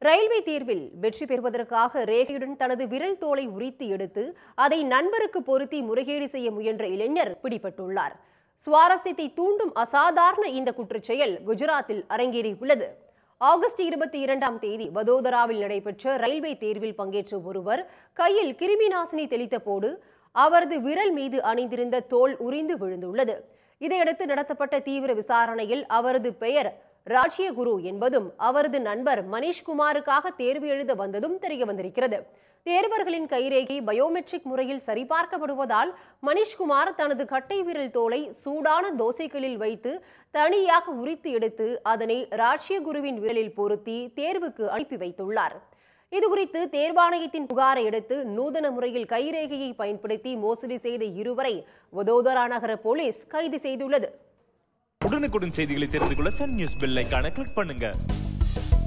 railway தேர்வில் வெற்றி பெறுவதற்காக ரேகையுடன் தனது விரல் தோலை உரித்து எடுத்து அதை நண்பருக்கு பொருத்தி முறைகேடு செய்ய முயன்ற இளைஞர் பிடிபட்டுள்ளார் சுவாரஸ்யத்தை தூண்டும் அசாதாரண இந்த குற்றச்செயல் குஜராத்தில் அரங்கேறியுள்ளது ஆகஸ்ட் இருபத்தி இரண்டாம் தேதி வதோதராவில் நடைபெற்ற ரயில்வே தேர்வில் பங்கேற்ற ஒருவர் கையில் கிருமி நாசினி தெளித்த போது அவரது விரல் மீது அணிந்திருந்த தோல் உரிந்து விழுந்துள்ளது இதையடுத்து நடத்தப்பட்ட தீவிர விசாரணையில் அவரது பெயர் ராஜ்யகுரு என்பதும் அவரது நண்பர் மணிஷ்குமாருக்காக தேர்வு எழுத வந்ததும் தெரிய வந்திருக்கிறது தேர்வர்களின் கைரேகை பயோமெட்ரிக் முறையில் சரிபார்க்கப்படுவதால் மணிஷ்குமார் தனது கட்டை விரல் தோலை சூடான தோசைகளில் வைத்து தனியாக உரித்து எடுத்து அதனை ராஜ்யகுருவின் விரலில் பொருத்தி தேர்வுக்கு அனுப்பி வைத்துள்ளார் இதுகுறித்து தேர்வாணையத்தின் புகாரை அடுத்து நூதன முறையில் கைரேகையை பயன்படுத்தி மோசடி செய்த இருவரை வதோதரா நகர போலீஸ் கைது செய்துள்ளது உடனுக்குடன் செய்திகளை தெரிந்து கொள்ள சன் நியூஸ் பெல் ஐகானை கிளிக் பண்ணுங்க